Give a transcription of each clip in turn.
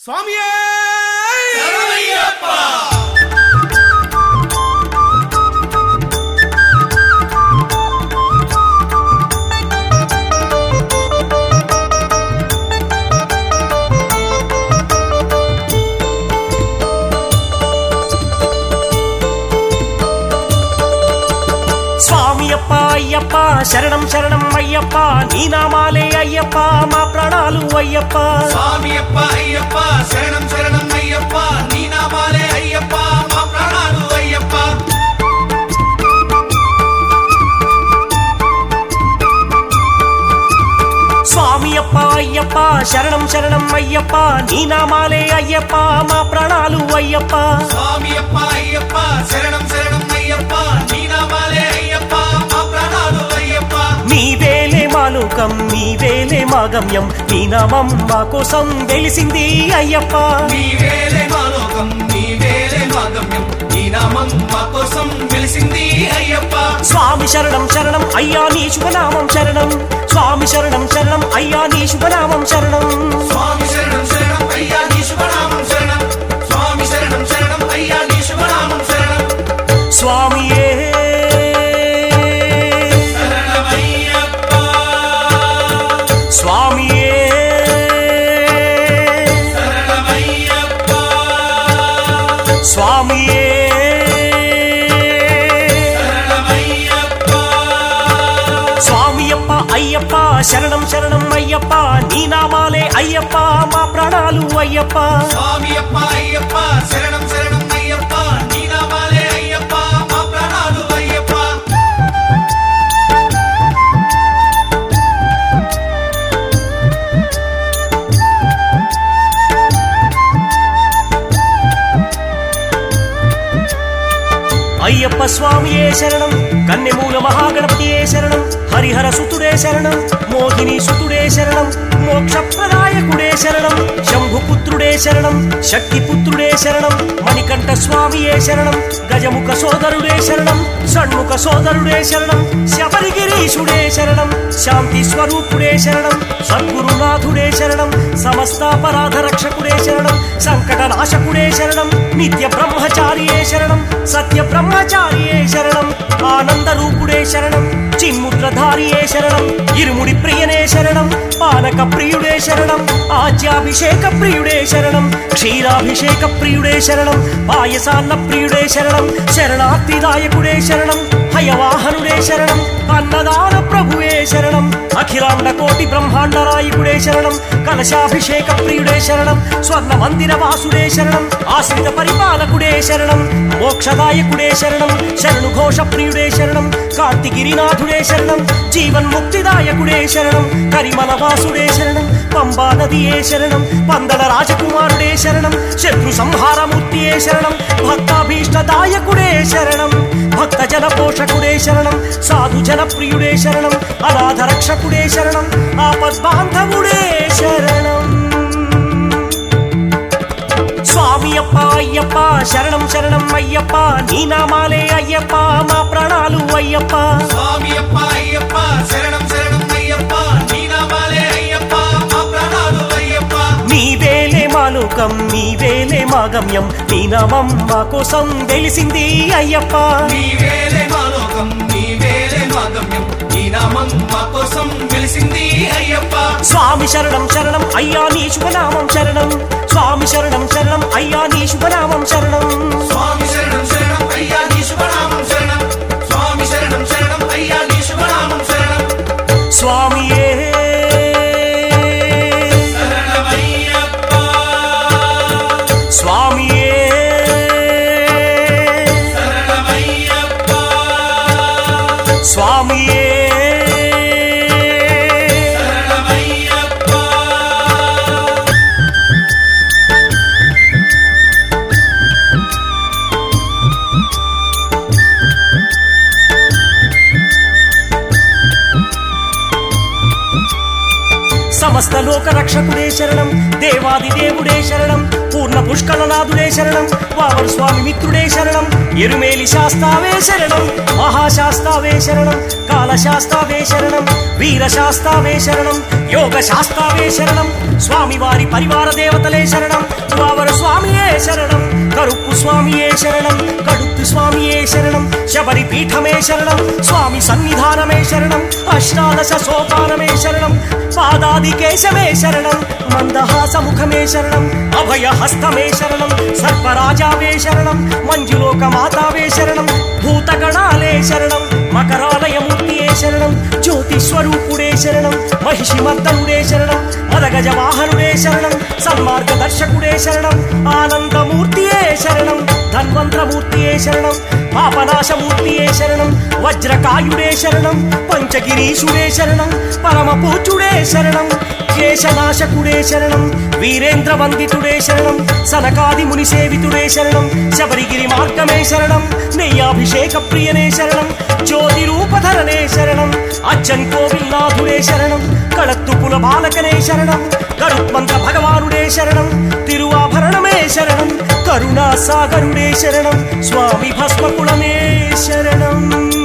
స్వామియే స్వామియప్ప అయ్యప్ప శరణం శరణం అయ్యప్ప నీ నామాలే అయ్యప్ప మా ప్రాణాలు అయ్యప్ప స్వామియప్ప అయ్యప్ప శరణం శరణం అయ్యప్ప నీ నామాలే అయ్యప్ప మా ప్రాణాలు అయ్యప్ప స్వామియప్ప అయ్యప్ప శరణం శరణం అయ్యప్ప నీ నామాలే అయ్యప్ప మా ప్రాణాలు అయ్యప్ప స్వామియప్ప అయ్యప్ప శరణం శరణం అయ్యప్ప నీ నామాలే అయ్యప్ప మా ప్రాణాలు అయ్యప్ప నీవేలే మాలోకం నీవేలే మా గమ్యం నీ నామం మా కోసం వెలిసింది అయ్యప్ప నీ వేలే మా లోకం నీ వేలే మా గమ్యం నీ నామం మా కోసం వెలిసింది అయ్యప్ప స్వామి శరణం శరణం అయ్యా నీ శుభనామం శరణం స్వామి శరణం శరణం అయ్యా నీ శుభనామం శరణం స్వామి శరణం శరణం అయ్యా నీ శుభనామం శరణం స్వామి శరణం శరణం అయ్యా నీ శుభనామం శరణం స్వామియే శరణమయ్యప్ప స్వామియే శరణమయ్యప్ప స్వామియే శరణమయ్యప్ప స్వామియప్ప అయ్యప్ప శరణం శరణం అయ్యప్ప నీ నామాలే అయ్యప్ప మా ప్రాణాలు అయ్యప్ప స్వామియప్ప అయ్యప్ప శరణం శరణం అయ్యప్ప నీ నామాలే అయ్యప్ప మా ప్రాణాలు అయ్యప్ప అయ్యప్ప స్వామియే శరణం కన్నెమూల మహాగణపతియే శరణం హరిహర సుతుడే శరణం మోహిని సుతుడే శరణం మోక్ష ప్రదాయకుడే శరణం శంభుపుత్రుడే శరణం శక్తిపుత్రుడే శరణం మణికంఠ స్వామియే శరణం గజముఖ సోదరుడే శరణం షణ్ముఖ సోదరుడే శరణం శబరిగిరీషుడే శరణం శాంతి స్వరూపుడే శరణం సద్గురునాథుడే శరణం సమస్తాపరాధ రక్షకుడే శరణం సంకట నాశకుడే శరణం నిత్య బ్రహ్మచారియే శరణం సత్య బ్రహ్మచారియే శరణం ఆనంద రూపుడే శరణం చిన్ముద్రధారియే శరణం ఇరుముడి ప్రియనే శరణం పానక ప్రియుడే శరణం ఆజ్యాభిషేక ప్రియుడే శరణం క్షీరాభిషేక ప్రియుడే శరణం పాయసాన్న ప్రియుడే శరణం శరణార్థిదాయకుడే శరణం హయవాహనుడే శరణం అన్నదాన ప్రభువే శరణం అఖిలాండ కోటి బ్రహ్మాండ నాయకుడే శరణం కలశాభిషేక ప్రియుడే శరణం స్వర్ణ మందిర వాసుడే శరణం ఆశ్రిత పరిపాలకుడే శరణం మోక్షదాయకుడే శరణం శరణు ఘోష ప్రియుడే శరణం కార్తిగిరినాథుడే శరణం జీవన్ముక్తిదాయకుడే శరణం కరిమల వాసుడే శరణం పంబా నదియే శరణం పందల రాజకుమారుడే శరణం శత్రు సంహారమూర్తియే శరణం భక్తాభీష్టదాయకుడే శరణం భక్త జన పోషకుడే శరణం సాధు జన ప్రియుడే శరణం అనాథ రక్షకుడే శరణం ఆపద్బాంధవుడే శరణం స్వామియప్ప అయ్యప్ప శరణం శరణం అయ్యప్ప నీ నామాలే అయ్యప్ప మా ప్రాణాలు అయ్యప్ప స్వామియప్ప అయ్యప్ప శరణం శరణం అయ్యప్ప నీ నామాలే అయ్యప్ప మా ప్రాణాలు అయ్యప్ప నీవేలే మా లోకం నీవేలే మా గమ్యం నీ నామం మా కోసం వెలిసింది అయ్యప్ప నీ వేలే మా లోకం నీ వేలే మా గమ్యం నీ నామం మా కోసం వెలిసింది అయ్యప్ప స్వామి శరణం శరణం అయ్యా నీ శుభనామం శరణం స్వామి శరణం శరణం అయ్యా నీ శుభనామం శరణం స్వామి శరణం శరణం అయ్యా నీ శుభనామం శరణం స్వామి శరణం శరణం అయ్యా నీ శుభనామం శరణం స్వామియే శరణమయ్యప్ప స్వామియే శరణమయ్యప్ప స్వామియే శరణమయ్యప్ప సమస్త లోక రక్షకుడే శరణం దేవాది దేవుడే శరణం పూర్ణ పుష్కళనాథుడే శరణం వామన స్వామి మిత్రుడే శరణం ఎరుమేలి శాస్తావే శరణం మహాశాస్తావే శరణం కాలశాస్తావే శరణం వీరశాస్తావే శరణం యోగ శాస్తావే శరణం స్వామి వారి పరివార దేవతలే శరణం శరణం కరుప్పు స్వామియే శరణం కడుత్తు స్వామియే శరణం శబరి పీఠమే శరణం స్వామి సన్నిధానమే శరణం అష్టాదశ సోపానమే శరణం పాదాది కేశమే శరణం మందహాసముఖమే శరణం అభయ హస్తమే శరణం సర్పరాజావే శరణం మంజులోక మాతావే శరణం భూతగణాలే శరణం మకరాలయమూర్తియే శరణం జ్యోతి స్వరూపుడే శరణం మహిషి మర్దనుడే శరణం మదగజ వాహనుడే శరణం సన్మార్గదర్శకుడే శరణం ఆనందమూర్తియే శరణం ధన్వంతరమూర్తియే శరణం పాపనాశమూర్తియే శరణం వజ్రకాయుడే శరణం పంచగిరీశుడే శరణం పరమ పూజుడే శరణం కేశనాశకుడే శరణం వీరేంద్ర వందితుడే శరణం సనకాది ముని సేవితుడే శరణం శబరిగిరి మార్గమే శరణం నెయ్యాభిషేక ప్రియనే శరణం జ్యోతి రూపధరనే శరణం అచ్చన్ కోవిల్నాథుడే శరణం కళత్తుపుల బాలకనే శరణం గరుత్మంత భగవానుడే శరణం తిరువాభరణమే శరణం కరుణా సాగరుడే శరణం స్వామి భస్మకులమే శరణం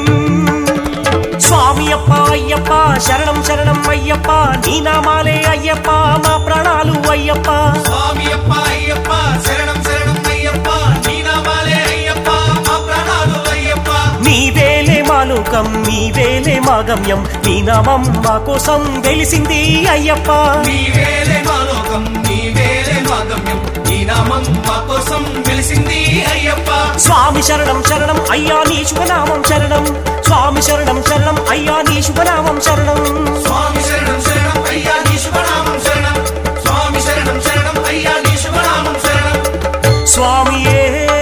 స్వామి అప్ప అయ్యప్ప శరణం శరణం అయ్యప్ప నీ నామాలే అయ్యప్ప మా ప్రాణాలు అయ్యప్ప స్వామి అప్ప అయ్యప్ప శరణం శరణం అయ్యప్ప నీ నామాలే అయ్యప్ప మా ప్రాణాలు అయ్యప్ప నీ వేలే మాలోకం నీ వేలే మా గమ్యం నీ నామం మా కోసం వెలిసింది అయ్యప్ప నీ వేలే మా లోకం నీ వేలే మా గమ్యం నీ నామం మా కోసం వెలిసింది అయ్యప్ప స్వామి శరణం శరణం అయ్యా నీ శుభనామం శరణం స్వామి శరణం శరణం అయ్యా నీ శుభనామం శరణం స్వామి శరణం శరణం అయ్యా నీ శుభనామం శరణం స్వామి శరణం శరణం అయ్యా నీ శుభనామం శరణం స్వామియే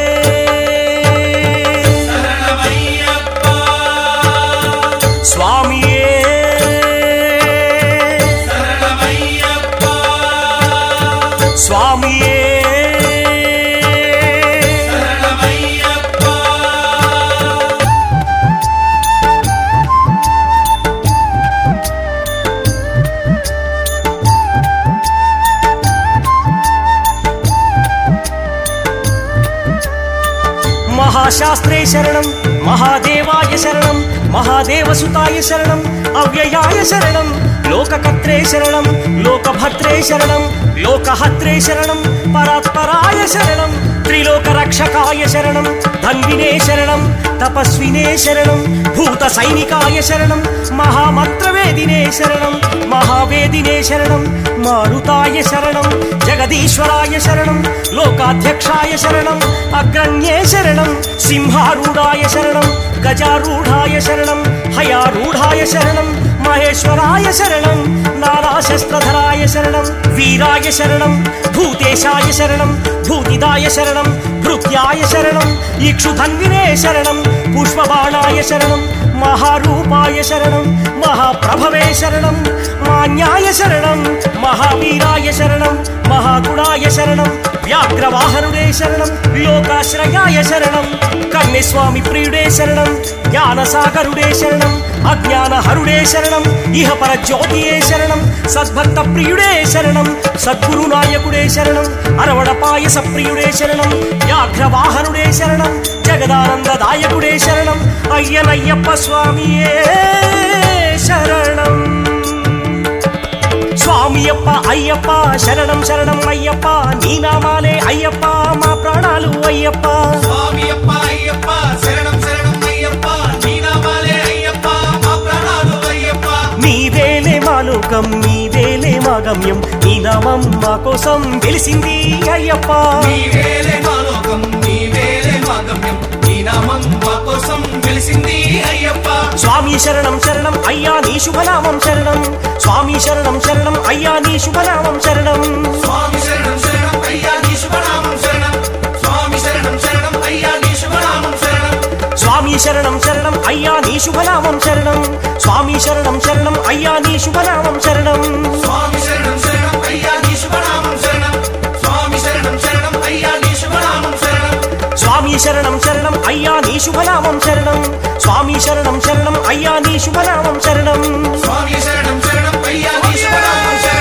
శరణమయ్యప్ప స్వామియే శరణమయ్యప్ప స్వామియే శరణమయ్యప్ప మహాశాస్త్రే శరణం మహాదేవాయ శరణం మహాదేవసుతాయ శరణం అవ్యయాయ శరణం లోకకర్త్రే శరణం లోకభద్రే శరణం లోకహత్రే శరణం పరాత్పరాయ శరణం త్రిలోక రక్షకాయ శరణం ధన్వినే శరణం తపస్వినే శరణం భూత సైనికాయ శరణం మహామంత్రవేదినే శరణం మహావేదినే శరణం మారుతాయ శరణం జగదీశ్వరాయ శరణం లోకాధ్యక్షాయ శరణం అగ్రణ్యే శరణం సింహారూఢాయ శరణం గజారూఢాయ శరణం హయారూఢాయ శరణం మహేశ్వరాయ శరణం నారాశస్త్రధరాయ శరణం వీరాయ శరణం భూతేశాయ శరణం భూతిదాయ శరణం భృత్యాయ శరణం ఇక్షుధన్వినే శరణం పుష్పబాణాయ శరణం మహారూపాయ శరణం మహాప్రభవే శరణం మాన్యాయ శరణం మహావీరాయ శరణం మహాగుణాయ శరణం వ్యాఘ్రవాహనుడే శరణం లోకాశ్రయాయ శరణం కన్యస్వామి ప్రియుడే శరణం జ్ఞానసాగరుడే శరణం అజ్ఞానహరుడే శరణం ఇహ పర జ్యోతియే శరణం సద్భక్త ప్రియుడే శరణం సద్గురు నాయకుడే శరణం అరవడ పాయస ప్రియుడే శరణం వ్యాఘ్రవాహనుడే శరణం జగదానందదాయకుడే శరణం అయ్యనయ్యప్ప స్వామియే శరణం స్వామియప్ప అయ్యప్ప శరణం శరణం అయ్యప్ప నీ నామాలే అయ్యప్ప మా ప్రాణాలు అయ్యప్ప స్వామి అప్ప అయ్యప్ప శరణం శరణం అయ్యప్ప నీ నామాలే అయ్యప్ప మా ప్రాణాలు అయ్యప్ప నీ వేలే మా లోకం నీ వేలే మా గమ్యం నీ నామం మా కోసం వెలిసింది అయ్యప్ప నీ వేలే మా లోకం నీ వేలే మా గమ్యం నీ నామం మా కోసం వెలిసింది అయ్యప్ప స్వామి శరణం శరణం అయ్యా నీ శుభనామం శరణం స్వామి శరణం శరణం అయ్యా నీ శుభనామం శరణం స్వామి శరణం శరణం అయ్యా నీ శుభనామం శరణం స్వామి శరణం శరణం అయ్యా నీ శుభనామం శరణం స్వామి శరణం శరణం అయ్యా నీ శుభనామం శరణం స్వామి శరణం శరణం అయ్యా నీ శుభనామం శరణం స్వామి శరణం శరణం అయ్యా నీ శుభనామం శరణం స్వామి శరణం శరణం అయ్యా నీ శుభనామం శరణం స్వామి శరణం శరణం అయ్యా నీ శుభనామం శరణం స్వామి శరణం శరణం అయ్యా నీ శుభనామం శరణం స్వామి శరణం శరణం అయ్యా నీ శుభనామం శరణం